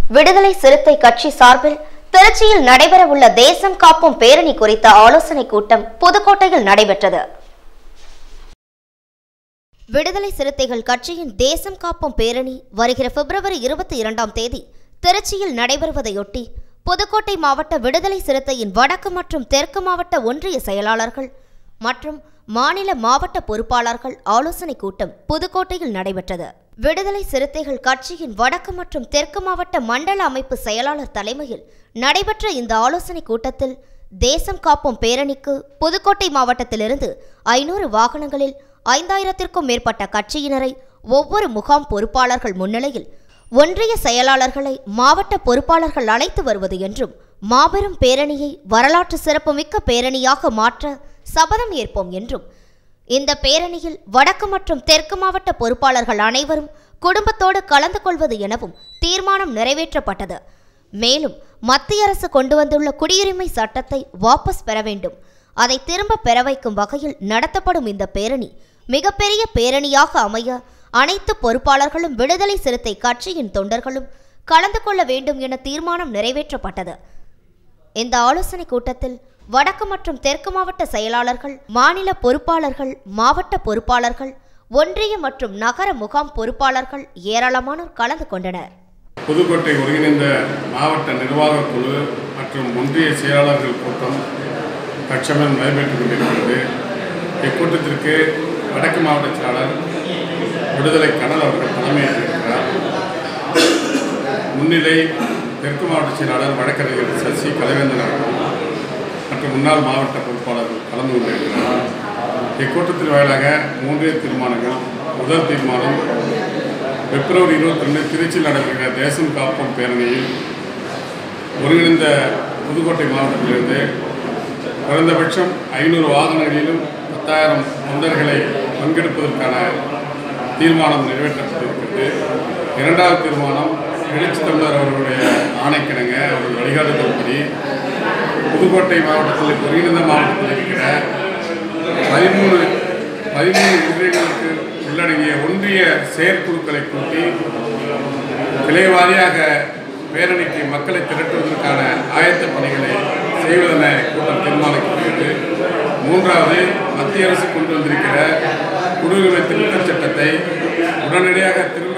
விடுதலை சிறுத்தை கட்சி சார்பில் திருச்சியில் நடைபெறவுள்ள தேசம் காப்போம் பேரணி குறித்த ஆலோசனைக் கூட்டம் புதுக்கோட்டையில் நடைபெற்றது விடுதலை சிறுத்தைகள் கட்சியின் தேசம் காப்போம் பேரணி வருகிற பிப்ரவரி இருபத்தி இரண்டாம் தேதி திருச்சியில் நடைபெறுவதையொட்டி புதுக்கோட்டை மாவட்ட விடுதலை சிறுத்தையின் வடக்கு மற்றும் தெற்கு மாவட்ட ஒன்றிய செயலாளர்கள் மற்றும் மாநில மாவட்ட பொறுப்பாளர்கள் ஆலோசனைக் கூட்டம் புதுக்கோட்டையில் நடைபெற்றது விடுதலை சிறுத்தைகள் கட்சியின் வடக்கு மற்றும் தெற்கு மாவட்ட மண்டல அமைப்பு செயலாளர் தலைமையில் நடைபெற்ற இந்த ஆலோசனைக் கூட்டத்தில் தேசம் காப்போம் பேரணிக்கு புதுக்கோட்டை மாவட்டத்திலிருந்து ஐநூறு வாகனங்களில் ஐந்தாயிரத்திற்கும் மேற்பட்ட கட்சியினரை ஒவ்வொரு முகாம் பொறுப்பாளர்கள் முன்னிலையில் ஒன்றிய செயலாளர்களை மாவட்ட பொறுப்பாளர்கள் அழைத்து வருவது என்றும் மாபெரும் பேரணியை வரலாற்று சிறப்புமிக்க பேரணியாக மாற்ற சபதம் ஏற்போம் என்றும் இந்த பேரணியில் வடக்கு மற்றும் தெற்கு மாவட்ட பொறுப்பாளர்கள் அனைவரும் குடும்பத்தோடு கலந்து கொள்வது எனவும் தீர்மானம் நிறைவேற்றப்பட்டது மேலும் மத்திய அரசு கொண்டு வந்துள்ள குடியுரிமை சட்டத்தை வாபஸ் பெற வேண்டும் அதை திரும்ப பெற வைக்கும் வகையில் நடத்தப்படும் இந்த பேரணி மிகப்பெரிய பேரணியாக அமைய அனைத்து பொறுப்பாளர்களும் விடுதலை சிறுத்தை கட்சியின் தொண்டர்களும் கலந்து கொள்ள வேண்டும் என தீர்மானம் நிறைவேற்றப்பட்டது இந்த ஆலோசனை கூட்டத்தில் வடக்கு மற்றும் தெற்கு மாவட்ட செயலாளர்கள் மாநில பொறுப்பாளர்கள் மாவட்ட பொறுப்பாளர்கள் ஒன்றிய மற்றும் நகர முகாம் பொறுப்பாளர்கள் ஏராளமானோர் கலந்து கொண்டனர் புதுக்கோட்டை ஒருங்கிணைந்த மாவட்ட நிர்வாகக் குழு மற்றும் ஒன்றிய செயலாளர்கள் கூட்டம் தற்சமயம் நடைபெற்றுக் கொண்டிருக்கிறது இக்கூட்டத்திற்கு வடக்கு மாவட்ட செயலாளர் விடுதலை கனல் அவர்கள் தலைமையேற்றிருக்கிறார் முன்னிலை தெற்கு மாவட்ட செயலாளர் வழக்கறிஞர் சசி கலைவேந்தன் அவர்கள் மற்றும் முன்னாள் மாவட்ட பொறுப்பாளர்கள் கலந்து கொண்டிருக்கிறார் இக்கூட்டத்தின் வாயிலாக மூன்றே தீர்மானங்கள் முதல் தீர்மானம் பிப்ரவரி இருபத்தி ரெண்டு திருச்சியில் நடைபெறுகிற தேசம் காப்போம் பேரணியில் ஒருங்கிணைந்த புதுக்கோட்டை மாவட்டத்திலிருந்து குறைந்தபட்சம் ஐநூறு வாகனங்களிலும் பத்தாயிரம் தொண்டர்களை பங்கெடுப்பதற்கான தீர்மானம் நிறைவேற்றப்பட்டிருக்கிறது இரண்டாவது தீர்மானம் எழுச்சி தமிழர் அவர்களுடைய ஆணைக்கிணங்க அவர்கள் வழிகாட்டுதல்படி புதுக்கோட்டை மாவட்டத்தில் ஒருங்கிணைந்த மாவட்டத்தில் இருக்கிற பதிமூணு பதிமூணு ஒன்றியங்களுக்கு உள்ளடங்கிய ஒன்றிய செயற்குழுக்களை கூட்டி கிளை வாரியாக பேரணிக்கு மக்களை திரட்டுவதற்கான ஆயத்த பணிகளை செய்வதென கூட்டம் தீர்மானிக்கிறது மூன்றாவது மத்திய அரசு கொண்டு வந்திருக்கிற குடியுரிமை திருத்தச் சட்டத்தை உடனடியாக திரும்ப